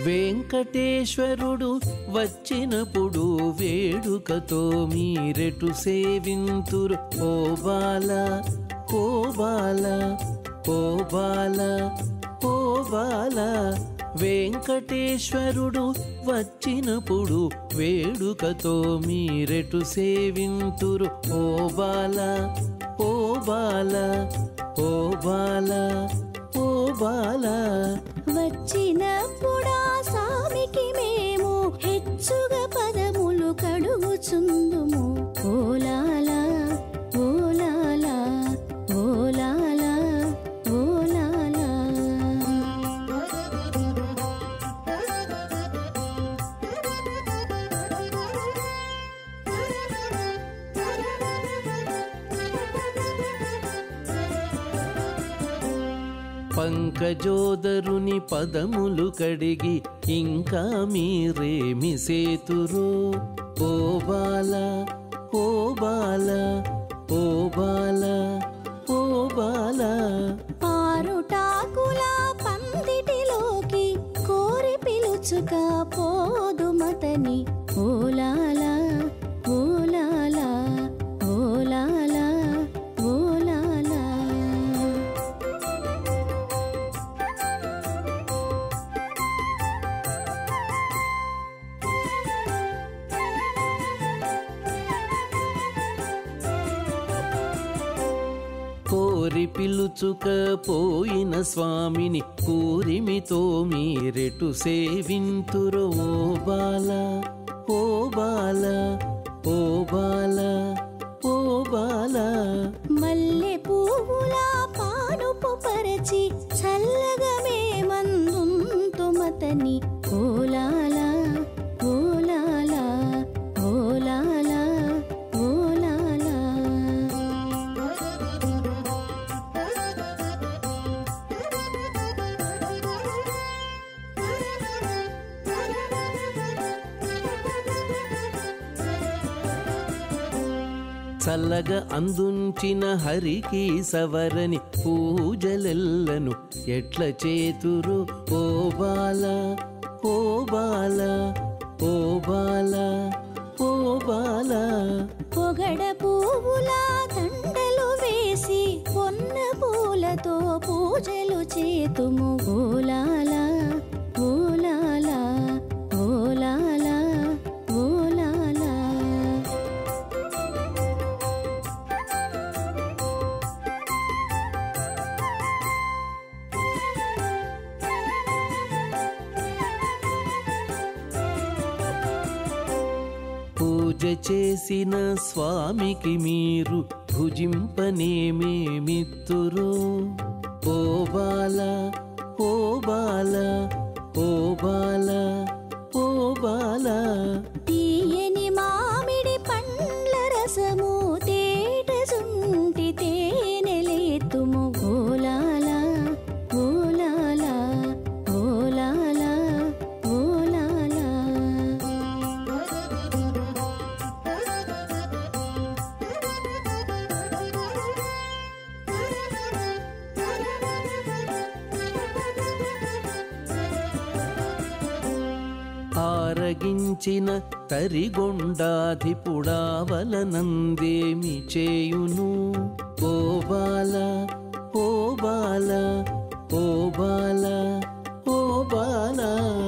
వెంకటేశ్వరుడు వచ్చినప్పుడు వేడుకతో మీరెటు సేవింతురు ఓ బాల ఓ బాల ఓ బాల ఓ బాల వెంకటేశ్వరుడు వచ్చినప్పుడు వేడుకతో మీరెటు సేవింతురు ఓ బాల ఓ బాల ఓ బాల ఓ బాల వచ్చినప్పుడా సామికి మేము హెచ్చుగా పదములు కడుగుచుందుము ఓలాలా ఓలాలా ఓలాలా ఓలాలా పంకజోదరుని పదములు కడిగి ఇంకా మీరేమి సేతురో ఓ బాల ఓ బాల ఓ బాల ఓ బాల పారుటాకుల పందిటిలోకి కోరి పిలుచుక పోదుమతని ఓలాలా ఓలాలా ఓలాలా ఓలాలా కోరి పిలుచుక పోయిన స్వామిని కూరిమితో మీరెటు సేవింతురో ఓ బాల ఓ బాల ఓ బాల ఓ బాల మల్లె పువ్వుల పానుపు పరచి చల్లగా మేమందుంతుమతని ఓలాలా ఓలాలా ఓలాలా ఓలాలా చల్లగా అందుంచిన హరికి సవరని పూజలెల్లను ఎట్ల చేతురు ఓ బాల ఓ బాల ఓ బాల ఓ బాల పొగడ పువ్వుల దండలు వేసి పొన్న పూలతో పూజలు చేతుము ఓలాలా ఓలాలా ఓలాలా ఓలాలా పూజ చేసిన స్వామికి మీరు భుజింపనేమేమిత్తురో ఓ బాల ఓ బాల ఓ బాల ఓ బాల తీయని మామిడి పండ్ల రసము తేట సుంటి తేనెలేతుము ఓలాలా ఓలాలా ఓలాలా ఓలాలా ఆరగించిన తరిగొండాధిపుడావలనందేమి చేయును ఓ బాల ఓ బాల ఓ బాల ఓ బాల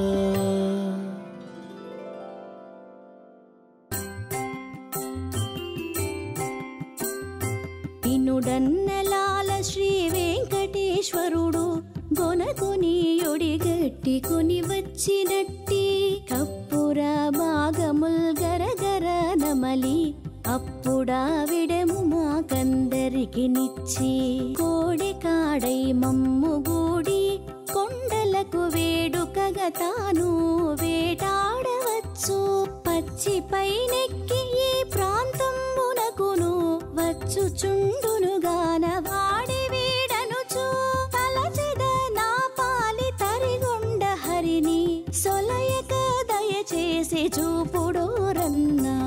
ఇనుడన్నలాల శ్రీ వెంకటేశ్వరుడు గొనకొని ఒడిగట్టి కొని వచ్చినట్టి కప్పుర భాగముల్ గరగర నమలి అప్పుడా విడము మాకందరికి నిచ్చి కోడి కాడై మమ్ము గూడి కొండలకు వేడుకగా తాను వేటాడవచ్చు పచ్చి పైనెక్కి ఈ ప్రాంతంబునకును వచ్చుచుండునుగాన వాడి వీడనుచు తలచెద నా పాలి తరిగొండ హరిని సొలయక దయచేసి చూపుడోరన్నా